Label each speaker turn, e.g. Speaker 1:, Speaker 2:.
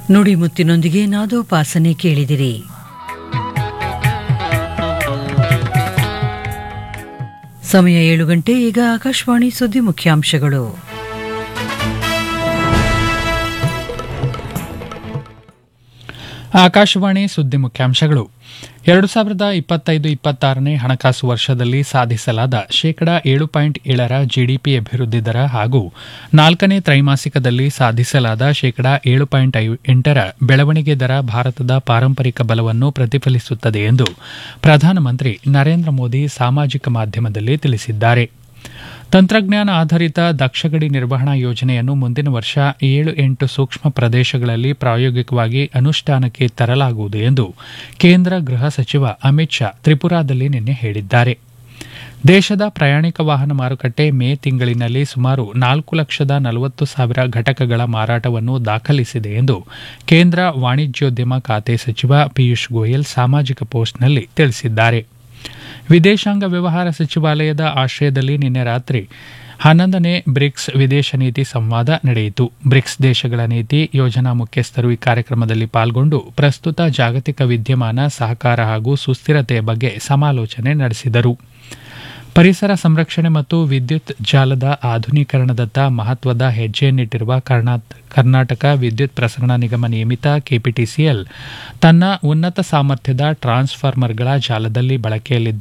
Speaker 1: ನುಡಿಮುತ್ತಿನೊಂದಿಗೆ ನಾದೋಪಾಸನೆ ಕೇಳಿದಿರಿ ಸಮಯ ಏಳು ಗಂಟೆ ಈಗ ಆಕಾಶವಾಣಿ ಸುದ್ದಿ ಮುಖ್ಯಾಂಶಗಳು
Speaker 2: ಆಕಾಶವಾಣಿ ಸುದ್ದಿ ಮುಖ್ಯಾಂಶಗಳು ಎರಡು ಸಾವಿರದ ಇಪ್ಪತ್ತೈದು ಇಪ್ಪತ್ತಾರನೇ ಹಣಕಾಸು ವರ್ಷದಲ್ಲಿ ಸಾಧಿಸಲಾದ ಶೇಕಡಾ ಏಳು ಪಾಯಿಂಟ್ ಏಳರ ಜಿಡಿಪಿ ಅಭಿವೃದ್ಧಿ ದರ ಹಾಗೂ ನಾಲ್ಕನೇ ತ್ರೈಮಾಸಿಕದಲ್ಲಿ ಸಾಧಿಸಲಾದ ಶೇಕಡಾ ಏಳು ಪಾಯಿಂಟ್ ಎಂಟರ ಬೆಳವಣಿಗೆ ದರ ಭಾರತದ ಪಾರಂಪರಿಕ ಬಲವನ್ನು ಪ್ರತಿಫಲಿಸುತ್ತದೆ ಎಂದು ಪ್ರಧಾನಮಂತ್ರಿ ನರೇಂದ್ರ ಮೋದಿ ಸಾಮಾಜಿಕ ಮಾಧ್ಯಮದಲ್ಲಿ ತಿಳಿಸಿದ್ದಾರೆ ತಂತ್ರಜ್ಞಾನ ಆಧಾರಿತ ದಕ್ಷಗಡಿ ನಿರ್ವಹಣಾ ಯೋಜನೆಯನ್ನು ಮುಂದಿನ ವರ್ಷ ಏಳು ಎಂಟು ಸೂಕ್ಷ್ಮ ಪ್ರದೇಶಗಳಲ್ಲಿ ಪ್ರಾಯೋಗಿಕವಾಗಿ ಅನುಷ್ಠಾನಕ್ಕೆ ತರಲಾಗುವುದು ಎಂದು ಕೇಂದ್ರ ಗೃಹ ಸಚಿವ ಅಮಿತ್ ಶಾ ತ್ರಿಪುರಾದಲ್ಲಿ ನಿನ್ನೆ ಹೇಳಿದ್ದಾರೆ ದೇಶದ ಪ್ರಯಾಣಿಕ ವಾಹನ ಮಾರುಕಟ್ಟೆ ಮೇ ತಿಂಗಳಿನಲ್ಲಿ ಸುಮಾರು ನಾಲ್ಕು ಲಕ್ಷದ ನಲವತ್ತು ಸಾವಿರ ಘಟಕಗಳ ಮಾರಾಟವನ್ನು ದಾಖಲಿಸಿದೆ ಎಂದು ಕೇಂದ್ರ ವಾಣಿಜ್ಯೋದ್ಯಮ ಖಾತೆ ಸಚಿವ ಪಿಯೂಷ್ ಗೋಯಲ್ ಸಾಮಾಜಿಕ ಪೋಸ್ಟ್ನಲ್ಲಿ ತಿಳಿಸಿದ್ದಾರೆ ವಿದೇಶಾಂಗ ವ್ಯವಹಾರ ಸಚಿವಾಲಯದ ಆಶ್ರಯದಲ್ಲಿ ನಿನ್ನೆ ರಾತ್ರಿ ಹನ್ನೊಂದನೇ ಬ್ರಿಕ್ಸ್ ವಿದೇಶ ನೀತಿ ಸಂವಾದ ನಡೆಯಿತು ಬ್ರಿಕ್ಸ್ ದೇಶಗಳ ನೀತಿ ಯೋಜನಾ ಮುಖ್ಯಸ್ಥರು ಈ ಕಾರ್ಯಕ್ರಮದಲ್ಲಿ ಪಾಲ್ಗೊಂಡು ಪ್ರಸ್ತುತ ಜಾಗತಿಕ ವಿದ್ಯಮಾನ ಸಹಕಾರ ಹಾಗೂ ಸುಸ್ಥಿರತೆಯ ಬಗ್ಗೆ ಸಮಾಲೋಚನೆ ನಡೆಸಿದರು ಪರಿಸರ ಸಂರಕ್ಷಣೆ ಮತ್ತು ವಿದ್ಯುತ್ ಜಾಲದ ಆಧುನೀಕರಣದತ್ತ ಮಹತ್ವದ ಹೆಜ್ಜೆಯನ್ನಿಟ್ಟಿರುವ ಕರ್ನಾಟಕ ವಿದ್ಯುತ್ ಪ್ರಸರಣ ನಿಗಮ ನಿಯಮಿತ ಕೆಪಿಟಿಸಿಎಲ್ ತನ್ನ ಉನ್ನತ ಸಾಮರ್ಥ್ಯದ ಟ್ರಾನ್ಸ್ಫಾರ್ಮರ್ಗಳ ಜಾಲದಲ್ಲಿ ಬಳಕೆಯಲ್ಲಿದ್ದ